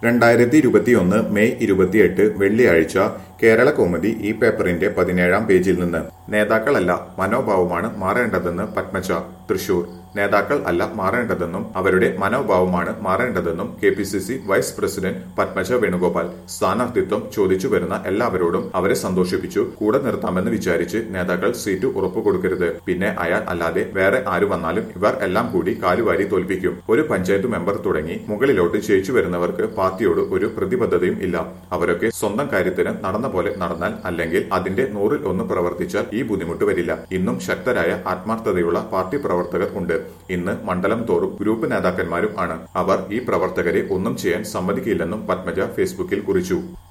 രണ്ടായിരത്തി ഇരുപത്തിയൊന്ന് മെയ് ഇരുപത്തിയെട്ട് വെള്ളിയാഴ്ച കേരള കൗമുദി ഈ പേപ്പറിന്റെ പതിനേഴാം പേജിൽ നിന്ന് നേതാക്കളല്ല മനോഭാവമാണ് മാറേണ്ടതെന്ന് പത്മജ തൃശൂർ നേതാക്കൾ അല്ല മാറേണ്ടതെന്നും അവരുടെ മനോഭാവമാണ് മാറേണ്ടതെന്നും K P C C vice president Padmaja Venugopal സ്ഥാനാർത്ഥിത്വം ചോദിച്ചു വരുന്ന എല്ലാവരോടും അവരെ സന്തോഷിപ്പിച്ചു കൂടെ നിർത്താമെന്ന് വിചാരിച്ച് നേതാക്കൾ സീറ്റ് ഉറപ്പുകൊടുക്കരുത് പിന്നെ അയാൾ അല്ലാതെ വേറെ ആര് വന്നാലും ഇവർ എല്ലാം കൂടി കാലുവാരി തോൽപ്പിക്കും ഒരു പഞ്ചായത്ത് മെമ്പർ തുടങ്ങി മുകളിലോട്ട് ജയിച്ചു വരുന്നവർക്ക് പാർട്ടിയോട് ഒരു പ്രതിബദ്ധതയും ഇല്ല അവരൊക്കെ സ്വന്തം കാര്യത്തിന് നടന്ന പോലെ നടന്നാൽ അല്ലെങ്കിൽ അതിന്റെ നൂറിൽ ഒന്ന് പ്രവർത്തിച്ചാൽ ഈ ബുദ്ധിമുട്ട് വരില്ല ഇന്നും ശക്തരായ ആത്മാർത്ഥതയുള്ള പാർട്ടി പ്രവർത്തകർ ഉണ്ട് ഇന്ന് മണ്ഡലം തോറും ഗ്രൂപ്പ് നേതാക്കന്മാരും ആണ് അവർ ഈ പ്രവർത്തകരെ ഒന്നും ചെയ്യാൻ സമ്മതിക്കില്ലെന്നും പത്മജ ഫേസ്ബുക്കിൽ കുറിച്ചു